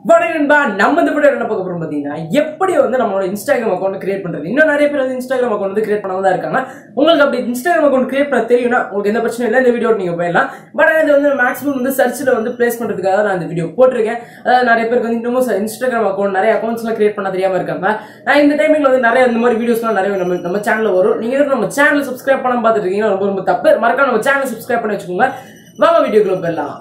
வணக்கம்பா நம்ம இந்த வீடியோ என்ன பார்க்க போறோம் பார்த்தீங்கன்னா எப்படி வந்து நம்மளோட இன்ஸ்டாகிராம் அக்கௌண்ட் கிரியேட் பண்றது இன்னும் நிறைய பேர் வந்து இன்ஸ்டாகிராம் அக்கௌண்ட் வந்து கிரியேட் பண்ணாம தான் இருக்காங்க உங்களுக்கு அப்படி இன்ஸ்டாகிராம் அக்கௌண்ட் கிரியேட் பண்ண தெரியும்னா உங்களுக்கு எந்த பிரச்சனையும் இல்லை இந்த வீடியோ நீங்க போயிடலாம் பட் இது வந்து மேக்ஸிமம் வந்து சர்ச்சில் வந்து பிளேஸ் பண்றதுக்காக நான் இந்த வீடியோ போட்டிருக்கேன் அதாவது நிறைய பேருக்கு வந்து இன்னமும் இன்ஸ்டாகிராம் அக்கௌண்ட் நிறைய அக்கௌண்ட்ஸ்லாம் கிரியேட் பண்ண தெரியாம இருக்காங்க நான் இந்த டைமிங்ல வந்து நிறைய இந்த மாதிரி வீடியோஸ்லாம் நிறைய நம்ம நம்ம சேனல்ல வரும் நீங்க எதுக்கு நம்ம சேனல் சப்ஸ்கிரைப் பண்ணாம பார்த்துட்டு இருக்கீங்கன்னா ரொம்ப ரொம்ப தப்பு மறக்காம நம்ம சேனல் சப்ஸ்கிரைப் பண்ணி வச்சுக்கோங்க வாங்க வீடியோக்குள்ள போயிடலாம்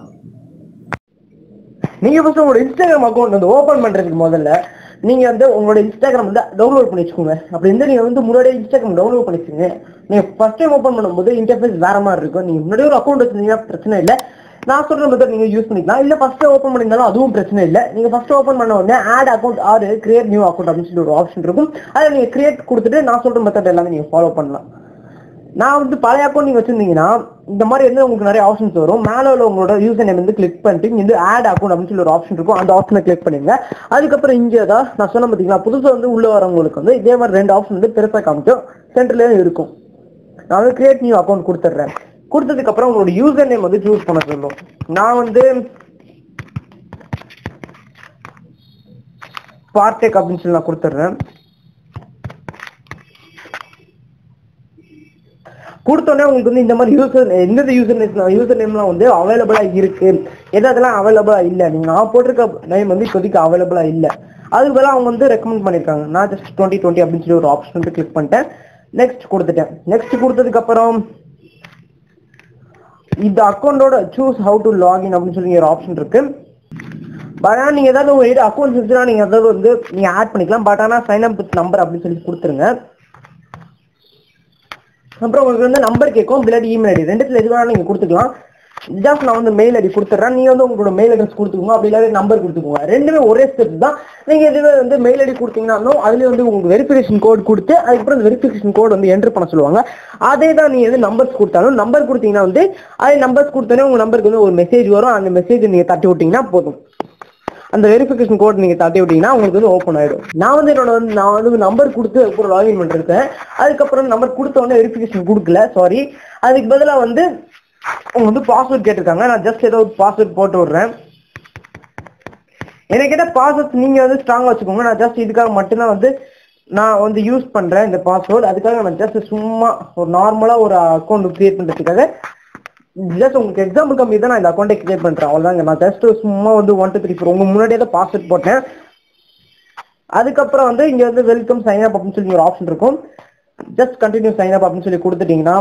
நீங்க ஃபர்ஸ்ட் உங்களோட இன்ஸ்டாகிராம் அக்கௌண்ட் வந்து ஓபன் பண்றதுக்கு முதல்ல நீங்க வந்து உங்களோட இன்ஸ்டாகிராம் வந்து டவுன்லோட் பண்ணி வச்சுக்கோங்க அப்படி இருந்து நீங்க வந்து முன்னாடியே இன்ஸ்டாகிராம் டவுன்லோட் பண்ணி வச்சுக்கோங்க நீங்க ஃபர்ஸ்ட் டைம் ஓபன் பண்ணும்போது இன்டர்ஃபேஸ் வேற மாதிரி இருக்கும் நீங்க முன்னாடியே ஒரு அக்கௌண்ட் வச்சிருந்தீங்கன்னா பிரச்சனை இல்லை நான் சொல்ற மெத்தட் நீங்க யூஸ் பண்ணிக்கலாம் இல்ல ஃபர்ஸ்ட் ஓபன் பண்ணியிருந்தாலும் அதுவும் பிரச்சனை இல்லை நீங்க ஃபர்ஸ்ட் ஓபன் பண்ண உடனே add account or create new account அப்படின்னு சொல்லி ஒரு ஆப்ஷன் இருக்கும் அதை நீங்க கிரியேட் கொடுத்துட்டு நான் சொல்ற மெத்தட் எல்லாமே நீங்க ஃபாலோ பண்ணலாம் நான் வந்து பழைய அக்கௌண்ட் நீங்க வச்சிருந்தீங்கன்னா இந்த மாதிரி வந்து உங்களுக்கு நிறைய ஆப்ஷன்ஸ் வரும் மேல உள்ள உங்களோட யூசர் நேம் வந்து கிளிக் பண்ணிட்டு இங்க வந்து ஆட் அக்கௌண்ட் அப்படின்னு சொல்லி ஒரு ஆப்ஷன் இருக்கும் அந்த ஆப்ஷனை கிளிக் பண்ணுங்க அதுக்கப்புறம் இங்க தான் நான் சொன்ன பாத்தீங்களா புதுசா வந்து உள்ள வரவங்களுக்கு வந்து இதே மாதிரி ரெண்டு ஆப்ஷன் வந்து பெருசா காமிக்கும் சென்டர்லயும் இருக்கும் நான் வந்து கிரியேட் நியூ அக்கௌண்ட் கொடுத்துட்றேன் கொடுத்ததுக்கு அப்புறம் உங்களோட யூசர் நேம் வந்து சூஸ் பண்ண சொல்லும் நான் வந்து பார்டெக் அப்படின்னு சொல்லி நான் கொடுத்துட்றேன் கொடுத்தோன்னே உங்களுக்கு வந்து இந்த மாதிரி யூசர் எந்தெந்த யூசர் நேம் யூசர் நேம்லாம் வந்து அவைலபிளா இருக்கு எது அதெல்லாம் அவைலபிளா இல்ல நீங்க நான் போட்டிருக்க நேம் வந்து இப்போதைக்கு அவைலபிளா இல்ல அதுக்கு பதிலா அவங்க வந்து ரெக்கமெண்ட் பண்ணிருக்காங்க நான் ஜஸ்ட் டுவெண்ட்டி டுவெண்ட்டி அப்படின்னு சொல்லி ஒரு ஆப்ஷன் வந்து கிளிக் பண்ணிட்டேன் நெக்ஸ்ட் கொடுத்துட்டேன் நெக்ஸ்ட் கொடுத்ததுக்கு அப்புறம் இந்த அக்கௌண்டோட சூஸ் ஹவு டு லாகின் அப்படின்னு சொல்லி ஒரு ஆப்ஷன் இருக்கு பட் ஆனால் நீங்கள் ஏதாவது ஒரு அக்கௌண்ட் இருந்துச்சுன்னா நீங்கள் ஏதாவது வந்து நீங்கள் ஆட் பண்ணிக்கலாம் பட் ஆனால் சைன் அப் வித் நம்பர் அப்படின்னு சொல்லி கொடுத்துருங்க அப்புறம் உங்களுக்கு வந்து நம்பர் கேட்கும் பின்னாடி இமெயில் ஐடி ரெண்டுத்துல எது வேணாலும் நீங்க கொடுத்துக்கலாம் ஜஸ்ட் நான் வந்து மெயில் ஐடி கொடுத்துட்றேன் நீங்க வந்து உங்களோட மெயில் அட்ரஸ் கொடுத்துக்கோங்க அப்படி இல்லாத நம்பர் கொடுத்துக்கோங்க ரெண்டுமே ஒரே ஸ்டெப் தான் நீங்க இதுவே வந்து மெயில் ஐடி கொடுத்தீங்கன்னாலும் அதுல வந்து உங்களுக்கு வெரிஃபிகேஷன் கோட் கொடுத்து அதுக்கப்புறம் அந்த வெரிஃபிகேஷன் கோட் வந்து என்டர் பண்ண சொல்லுவாங்க அதே தான் நீங்க வந்து நம்பர்ஸ் கொடுத்தாலும் நம்பர் கொடுத்தீங்கன்னா வந்து அதே நம்பர்ஸ் கொடுத்தோன்னே உங்க நம்பருக்கு வந்து ஒரு மெசேஜ் வரும் அந்த மெசேஜ் நீங்க தட்டி விட்டீங்கன்னா போதும் அந்த வெரிஃபிகேஷன் கோட் நீங்க தட்டி விட்டீங்கன்னா உங்களுக்கு வந்து ஓப்பன் ஆயிடும் நான் வந்து என்னோட வந்து நான் வந்து நம்பர் கொடுத்து அப்புறம் லாகின் பண்ணிருக்கேன் அதுக்கப்புறம் நம்பர் கொடுத்த உடனே வெரிஃபிகேஷன் கொடுக்கல சாரி அதுக்கு பதிலா வந்து அவங்க வந்து பாஸ்வேர்ட் கேட்டிருக்காங்க நான் ஜஸ்ட் ஏதோ ஒரு பாஸ்வேர்ட் போட்டு விடுறேன் எனக்கு கேட்ட பாஸ்வேர்ட் நீங்க வந்து ஸ்ட்ராங்கா வச்சுக்கோங்க நான் ஜஸ்ட் இதுக்காக மட்டும்தான் வந்து நான் வந்து யூஸ் பண்றேன் இந்த பாஸ்வேர்ட் அதுக்காக நான் ஜஸ்ட் சும்மா ஒரு நார்மலா ஒரு அக்கௌண்ட் கிரியேட் பண்றதுக்காக ஜஸ்ட் உங்களுக்கு எக்ஸாம்பிள் கம்மி தான் நான் இந்த அக்கௌண்ட்டை கிரியேட் பண்றேன் அவ்வளவுதாங்க நான் ஜஸ்ட் சும்மா வந்து ஒன் டூ த்ரீ ஃபோர் உங்க முன்னாடியே தான் பாஸ்வேர்ட் போட்டேன் அதுக்கப்புறம் வந்து இங்க வந்து வெல்கம் சைன் அப் அப்படின்னு சொல்லி ஒரு ஆப்ஷன் இருக்கும் ஜஸ்ட் கண்டினியூ சைன் அப் அப்படின்னு சொல்லி கொடுத்துட்டீங்கன்னா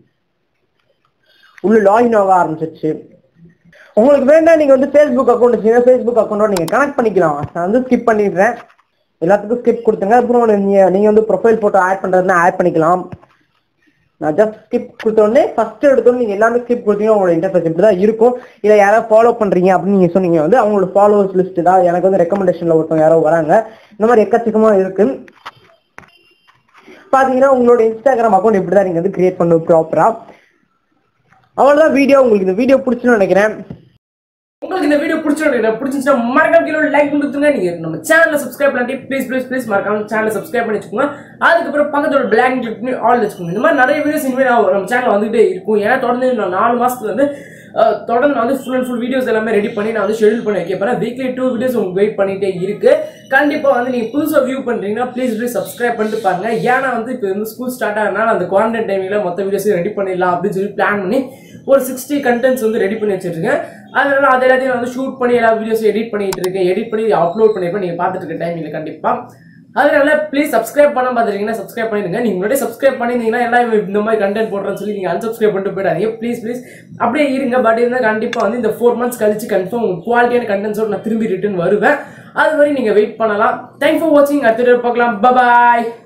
உள்ள லாகின் ஆக ஆரம்பிச்சிருச்சு உங்களுக்கு வேண்டாம் நீங்க வந்து ஃபேஸ்புக் அக்கௌண்ட் வச்சீங்கன்னா ஃபேஸ்புக் அக்கௌண்டோட நீங்க கனெக்ட் பண்ணிக்கலாம் நான் வந்து ஸ்கிப் பண்ணிடுறேன் எல்லாத்துக்கும் ஸ்கிப் கொடுத்துங்க அப்புறம் நீங்க நீங்க வந்து ப்ரொஃபைல் போட்டோ ஆட் பண்றதுன்னா ஆட் பண்ணிக்கலாம் நான் ஜஸ்ட் ஸ்கிப் கொடுத்த உடனே ஃபர்ஸ்ட் எடுத்தோம் நீங்க எல்லாமே ஸ்கிப் கொடுத்தீங்கன்னா உங்களோட இன்டர்ஃபேஸ் இப்படி தான் இருக்கும் இல்ல யாராவது ஃபாலோ பண்றீங்க அப்படின்னு நீங்க சொன்னீங்க வந்து அவங்களோட ஃபாலோவர்ஸ் லிஸ்ட் தான் எனக்கு வந்து ரெக்கமெண்டேஷன்ல ஒருத்தவங்க யாரோ வராங்க இந்த மாதிரி எக்கச்சக்கமா இருக்கு பாத்தீங்கன்னா உங்களோட இன்ஸ்டாகிராம் அக்கௌண்ட் இப்படி தான் நீங்க வந்து கிரியேட் பண்ணணும் ப்ராப்பரா அவ்வளவுதான் வீடியோ உங்களுக்கு இந்த வீடியோ பிடிச்சுன்னு நினைக்கிறேன் உங்களுக்கு இந்த வீடியோ பிடிச்சிருந்தா பிடிச்சிருந்துச்சுன்னா மறக்காம கீழே லைக் கொடுத்துங்க நீங்க நம்ம சேனலை சப்ஸ்கிரைப் பண்ணிட்டு ப்ளீஸ் ப்ளீஸ் ப்ளீஸ் மறக்காம சேனலை சப்ஸ்கிரைப் பண்ணி வச்சுக்கோங்க அதுக்கப்புறம் பக்கத்தோட பிளாக் கிளிக் பண்ணி ஆல் வச்சுக்கோங்க இந்த மாதிரி நிறைய வீடியோஸ் இனிமேல் நான் நம்ம சேனல் வந்துகிட்டே இருக்கும் ஏன்னா தொடர்ந்து நான் நாலு மாசத்துல வந்து அஹ், தொடர்ந்து நான் வந்து ஃபுல் அண்ட் ஃபுல் வீடியோஸ் எல்லாமே ரெடி பண்ணி நான் வந்து ஷெடியூல் பண்ணி வைக்க போறேன் வீக்லி டூ வீடியோஸ் உங்களுக்கு வெயிட் பண்ணிட்டே இருக்கு கண்டிப்பா வந்து நீங்க புதுசா வியூ பண்றீங்கன்னா ப்ளீஸ் ப்ளீஸ் சப்ஸ்கிரைப் பண்ணிட்டு பாருங்க ஏன்னா வந்து இப்போ வந்து ஸ்கூல் ஸ்டார்ட் ஆகிறனால அந்த குவாரண்டைன் டைமிங்ல மொத்த வீடியோஸையும் ரெடி பண்ணிடலாம் அப்படின்னு சொல்லி பிளான் பண்ணி ஒரு சிக்ஸ்டி கண்டென்ட்ஸ் வந்து ரெடி பண்ணி வச்சிருக்கேன் அதனால அது எல்லாத்தையும் நான் வந்து ஷூட் பண்ணி எல்லா வீடியோஸும் எடிட் பண்ணிட்டு இருக்கேன் எடிட் பண்ணி அப்லோட் பண்ணிருப்பேன் நீங்க பார்த்துட்டு இருக்க டைமில் கண்டிப்பா அதனால ப்ளீஸ் சப்ஸ்கிரைப் பண்ண பார்த்துருக்கீங்கன்னா சப்ஸ்கிரைப் பண்ணிடுங்க நீங்க முன்னாடி சப்ஸ்கிரைப் பண்ணிருந்தீங்கன்னா எல்லாம் இந்த மாதிரி கண்டென்ட் போடுறேன்னு சொல்லி நீங்க unsubscribe பண்ணிட்டு போயிடாதீங்க ப்ளீஸ் ப்ளீஸ் அப்படியே இருங்க பட் இருந்தால் கண்டிப்பா வந்து இந்த ஃபோர் மந்த்ஸ் கழிச்சு கன்ஃபார்ம் குவாலிட்டியான கண்டென்ட்ஸோட நான் திரும்பி ரிட்டர்ன் வருவேன் அது வரை நீங்க வெயிட் பண்ணலாம் தேங்க் ஃபார் வாட்சிங் அடுத்த video பார்க்கலாம் பாய்